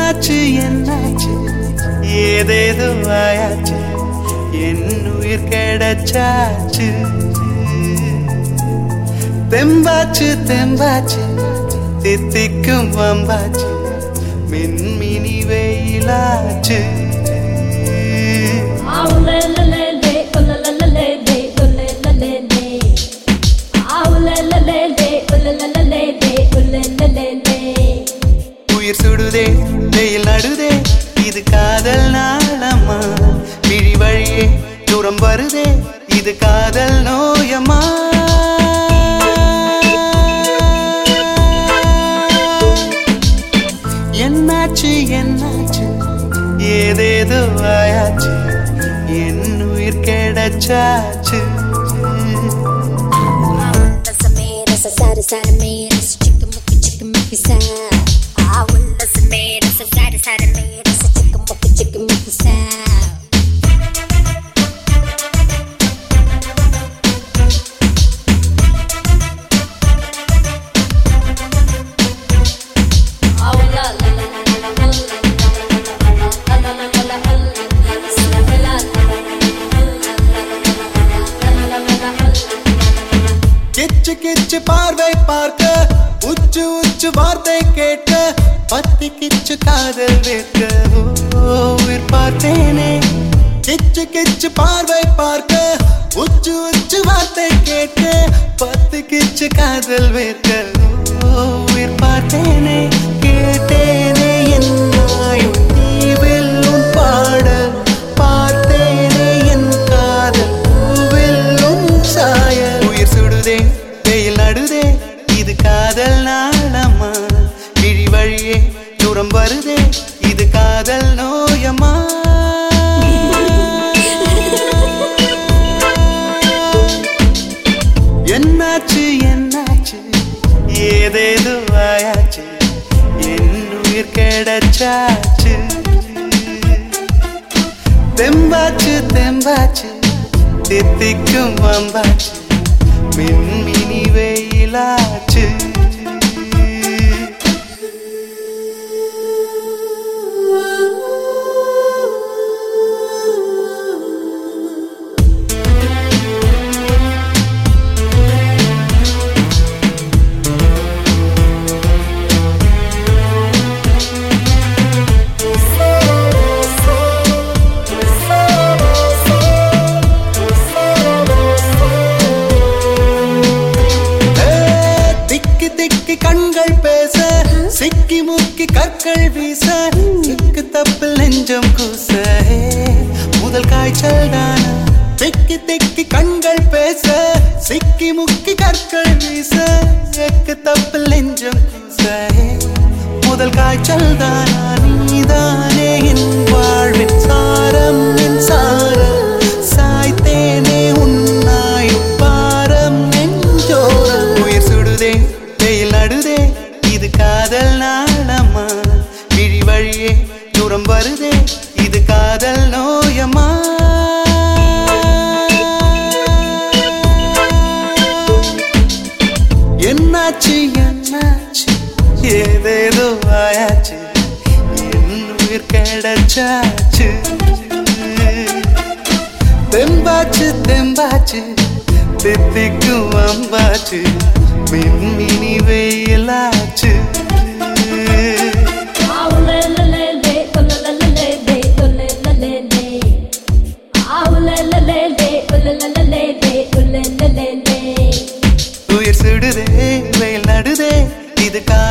என்னாச்சு என்னாச்சு ஏதேதோ ஆயாச்சு என் உயிர் கிடைச்சாச்சு தெம்பாச்சு தெம்பாச்சு தித்திக்கும் வம்பாச்சு மின்மினி வெயிலாச்சு உயிர் சுடுதே வெயில் நடுதே இது காதல் நாளம்மா விழி வழியே தூரம் வருதே இது காதல் நோயம்மா என்னாச்சு என்னாச்சு ஏதேதோ ஆயாச்சு என் உயிர் கிடைச்சாச்சு கிச்சு கிச்சு பார்வை பார்க்க உச்சு உச்சு வார்த்தை கேட்க பத்தி கிச்சு காதல் வேட்க ஓ, உயிர் பார்த்தேனே கிச்சு கிச்சு பார்வை பார்க்க உச்சு உச்சு வார்த்தை கேட்க பத்து கிச்சு காதல் வேட்க ஓ, உயிர் பார்த்தேனே கேட்டேனே என் நாயும் தீவில் உன் பாடல் பார்த்தேனே என் காதல் பூவில் உன் சாயல் உயிர் சுடுதே வெயில் நடுதே இது காதல் நாளம்மா விழி வழியே தூரம் வருதே இது காதல் நோயம்மா என்னாச்சு என்னாச்சு ஏதேதோ ஆயாச்சு என் உயிர் கிடைச்சாச்சு தெம்பாச்சு தெம்பாச்சு தித்திக்கும் வம்பாச்சு மின்மினி வெயிலாச்சு ஏ, திக்கி திக்கி கண்கள் பேச சிக்கி முக்கி கற்கள் வீச திக்கு தப்பில் நெஞ்சம் கூச ஏ, முதல் காய்ச்சல் தான திக்கி திக்கி கண்கள் பேச சிக்கி முக்கி கற்கள் வீச எக்கு தப்பில் நெஞ்சம் கூச ஏ, முதல் காய்ச்சல் தானா நீதானே என் வாழ்வின் சாரம் என் சாரம் சாய்த்தேனே உன்னாயும் பாரம் நெஞ்சோரம் உயிர் சுடுதே வெயில் நடுதே இது காதல் நாளம்மா விழி வழியே தூரம் வருதே இது காதல் நோயம்மா என்னாச்சு என்னாச்சு ஏதேதோ ஆயாச்சு என் உயிர் கிடைச்சாச்சு தெம்பாச்சு தெம்பாச்சு தித்திக்கும் அம்பாச்சு மின்மினி வெயிலாச்சு உயிர் சுடுதே வெயில் நடுதே இது கா